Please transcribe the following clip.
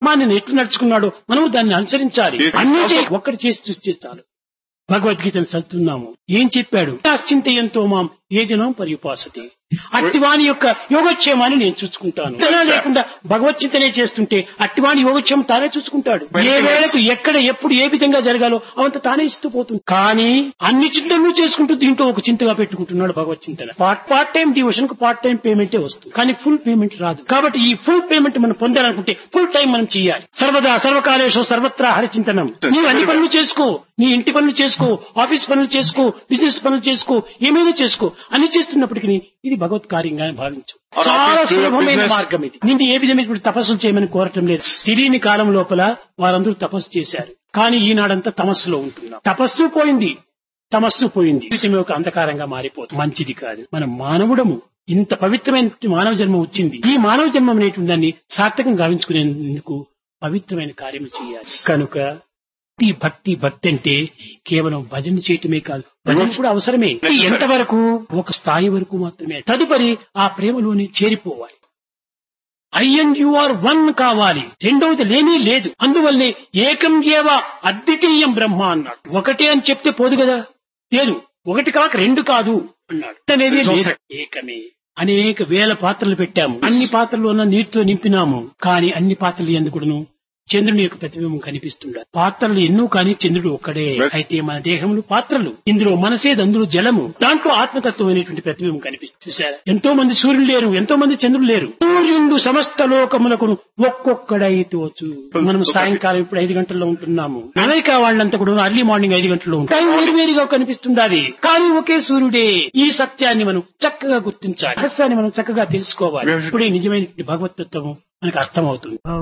ధర్మాన్ని ఎట్లు నడుచుకున్నాడో మనము దాన్ని అనుసరించాలి Yes, అన్ని also- చేయి ఒక్కటి చేసి చూస్తే చాలు భగవద్గీతను చదువుతున్నాము ఏం చెప్పాడు చింతయంతో మాం ఏ జనం పరిపాసతి అట్టివాని యొక్క యోగక్షేమాన్ని నేను చూసుకుంటాను ఇంతలా లేకుండా భగవద్చింతనే చేస్తుంటే అట్టివాని యోగక్షేమం తానే చూసుకుంటాడు ఏ వేళకు ఎక్కడ ఎప్పుడు ఏ విధంగా జరగాలో అవంత తానే ఇస్తూ పోతుంది కానీ అన్ని చింతలు చేసుకుంటూ దీంట్లో ఒక చింతగా పెట్టుకుంటున్నాడు భగవత్ చింతన పార్ట్ పార్ట్ టైం డివోషన్ కు పార్ట్ టైం పేమెంటే వస్తుంది కానీ ఫుల్ పేమెంట్ రాదు కాబట్టి ఈ ఫుల్ పేమెంట్ మనం పొందాలనుకుంటే ఫుల్ టైం మనం చేయాలి సర్వదా సర్వకాలేషు సర్వత్రా హరిచింతనం నీవు అన్ని పనులు చేసుకో నీ ఇంటి పనులు చేసుకో ఆఫీస్ పనులు చేసుకో బిజినెస్ పనులు చేసుకో ఏమైనా చేసుకో అన్ని చేస్తున్నప్పటికీ ఇది భగవత్ కార్యంగా భావించు Or చాలా office, do your సులభమైన business. మార్గం ఇది నిన్ను ఏ విధమైన తపస్సులు చేయమని కోరటం లేదు తెలియని కాలం లోపల వారందరూ తపస్సు చేశారు కానీ ఈనాడంతా తమస్సులో ఉంటున్నాం తపస్సు పోయింది తమస్సు పోయింది జీవితం ఒక అంధకారంగా మారిపోతుంది మంచిది కాదు మన మానవుడము ఇంత పవిత్రమైన మానవ జన్మ వచ్చింది ఈ మానవ జన్మం అనేటువంటి దాన్ని సార్థకం గావించుకునేందుకు పవిత్రమైన కార్యము చేయాలి కనుక భక్తి భక్తి భక్తి అంటే కేవలం భజన చేయటమే కాదు భజన కూడా అవసరమే ఇది ఎంతవరకు ఒక స్థాయి వరకు మాత్రమే తదుపరి ఆ ప్రేమలోని చేరిపోవాలి I and you are one కావాలి రెండవది లేని లేదు అందువల్లే ఏకం ఏవ అద్వితీయం బ్రహ్మ అన్నాడు ఒకటే అని చెప్తే పోదు కదా లేదు ఒకటి కాక రెండు కాదు అన్నాడు అనేది లేదు. ఏకమే అనేక వేల పాత్రలు పెట్టాము అన్ని పాత్రలు ఉన్న నీటితో నింపినాము కానీ అన్ని పాత్రలు ఎందుకును చంద్రుని యొక్క ప్రతిబింబం కనిపిస్తుండ పాత్రలు ఎన్నో కానీ చంద్రుడు ఒక్కడే అయితే మన దేహములు పాత్రలు ఇందులో మనసేది అందులో జలము దాంట్లో ఆత్మతత్వం అనేటువంటి ప్రతిబింబం కనిపిస్తుంది చూసారా ఎంతో మంది సూర్యులు లేరు ఎంతో మంది చంద్రులు లేరు సూర్యుడు సమస్త లోకములకు ఒక్కొక్కడై తోచు మనం సాయంకాలం ఇప్పుడు ఐదు గంటల్లో ఉంటున్నాము అమెరికా వాళ్ళంతా కూడా అర్లీ మార్నింగ్ ఐదు గంటల్లో ఉంటారు టైం వేరువేరుగా కనిపిస్తుండాలి కానీ ఒకే సూర్యుడే ఈ సత్యాన్ని మనం చక్కగా గుర్తించాలి రహస్యాన్ని మనం చక్కగా తెలుసుకోవాలి ఇప్పుడే నిజమైన భగవతత్వం మనకు అర్థమవుతుంది